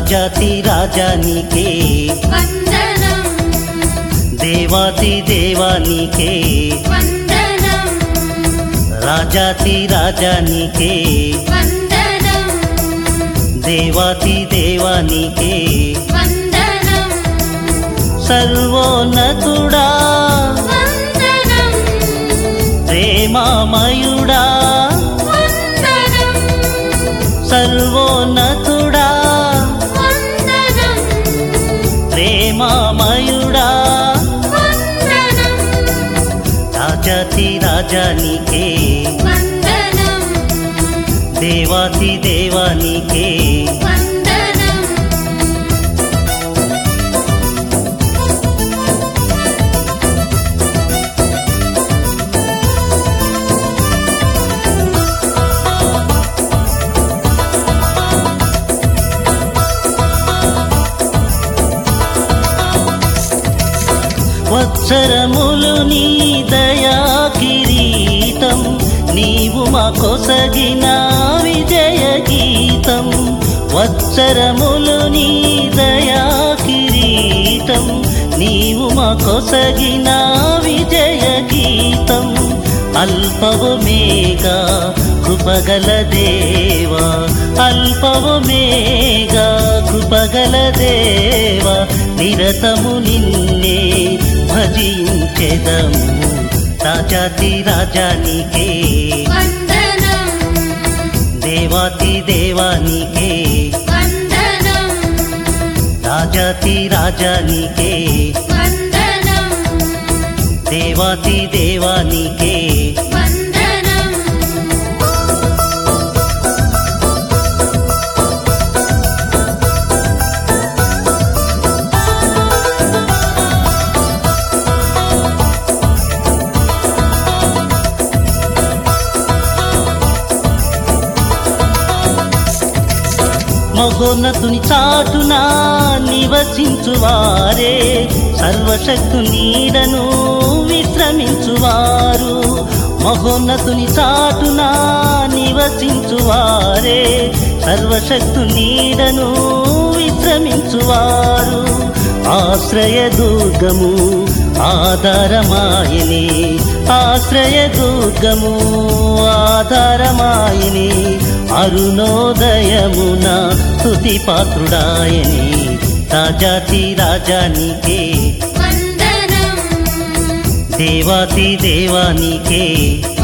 రాజాతి రాజానికే వందనం దేవాతి దేవానికే వందనం రాజాతి రాజానికే వందనం దేవాతి దేవానికే వందనం సర్వోన్నతుడా వందనం ప్రేమామయుడా వందనం సర్వోన్నతుడా వందనం ప్రేమామయుడా వందనం రాజాతి రాజానికే వందనం దేవాతి దేవానికే వందనం వత్సరములు నీ దయా కిరీటం నీవు మా కొసగిన విజయ గీతం వత్సరములు నీ దయా కిరీటం నీవు మా కొసగిన విజయ గీతం అల్పవు మేఘ కృపగల దేవా అల్పవు మేఘ కృపగల దేవా నిరతము నిన్నే భజించెదము రాజాతి రాజానికే వందనం దేవాతి దేవానికే వందనం రాజాతి రాజానికే వందనం దేవాతి దేవానికే వందనం మహోన్నతుని చాటున నివసించువారే సర్వశక్తు నీడను విశ్రమించువారు మహోన్నతుని చాటున నివసించువారే సర్వశక్తు నీడను విశ్రమించువారు ఆశ్రయ దుర్గము ఆధారమాయని ఆశ్రయ దుర్గము ఆధారమాయని అరుణోదయమున స్తుతి పాత్రుడాయని రాజాతి రాజానికే వందనం దేవాతి దేవానికే